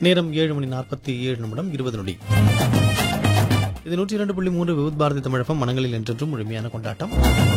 நேரம் ஏழு மணி நாற்பத்தி ஏழு நிமிடம் இருபது நொடி இது நூற்றி இரண்டு புள்ளி மூன்று விவுத் பாரதி தமிழகம் மனங்களில் என்றென்றும் முழுமையான கொண்டாட்டம்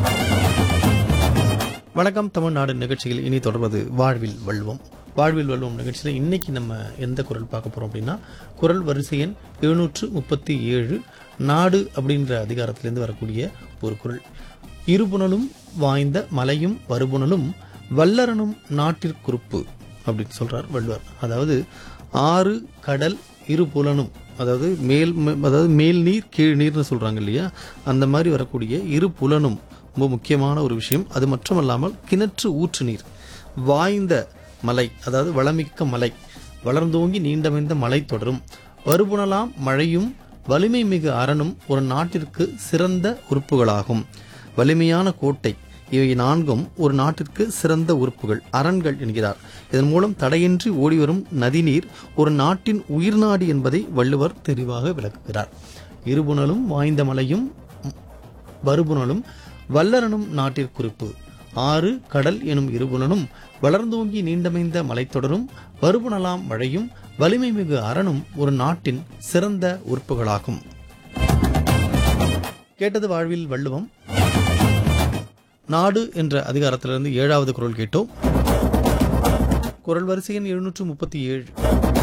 வணக்கம் தமிழ்நாடு நிகழ்ச்சியில் இனி தொடர்வது வாழ்வில் வள்ளுவம் வாழ்வில் வள்ளுவம் நிகழ்ச்சியில் இன்னைக்கு நம்ம எந்த குரல் பார்க்க போறோம் அப்படின்னா குரல் வரிசை எண் எழுநூற்று முப்பத்தி ஏழு நாடு அப்படின்ற அதிகாரத்திலிருந்து வரக்கூடிய ஒரு குரல் இருபுணலும் வாய்ந்த மலையும் வருபுணலும் வல்லரனும் நாட்டிற்குறுப்பு அப்படின்னு சொல்றார் வள்ளுவர் அதாவது ஆறு கடல் இரு புலனும் அதாவது மேல் ம- அதாவது மேல் நீர் கீழ் நீர்னு சொல்றாங்க இல்லையா அந்த மாதிரி வரக்கூடிய இரு புலனும் ரொம்ப முக்கியமான ஒரு விஷயம் அது மட்டுமல்லாமல் கிணற்று ஊற்று நீர் வாய்ந்த மலை அதாவது வளமிக்க மலை வளர்ந்தோங்கி நீண்டமைந்த மலை தொடரும் வருபுணலாம் மழையும் வலிமை மிகு அரணும் ஒரு நாட்டிற்கு சிறந்த உறுப்புகளாகும் வலிமையான கோட்டை இவை நான்கும் ஒரு நாட்டிற்கு சிறந்த உறுப்புகள் அரண்கள் என்கிறார் இதன் மூலம் தடையின்றி ஓடிவரும் நதிநீர் ஒரு நாட்டின் உயிர்நாடி என்பதை வள்ளுவர் தெளிவாக விளக்குகிறார் இருபுணலும் வாய்ந்த மலையும் வருபுணலும் வல்லரனும் நாட்டிற்குறிப்பு ஆறு கடல் எனும் இருபுணனும் வளர்ந்தோங்கி நீண்டமைந்த மலைத்தொடரும் வருபுணலாம் மழையும் வலிமை மிகு அரணும் ஒரு நாட்டின் சிறந்த உறுப்புகளாகும் கேட்டது வாழ்வில் வள்ளுவம் நாடு என்ற அதிகாரத்திலிருந்து ஏழாவது குரல் கேட்டோம் குரல் வரிசை எண் எழுநூற்று முப்பத்தி ஏழு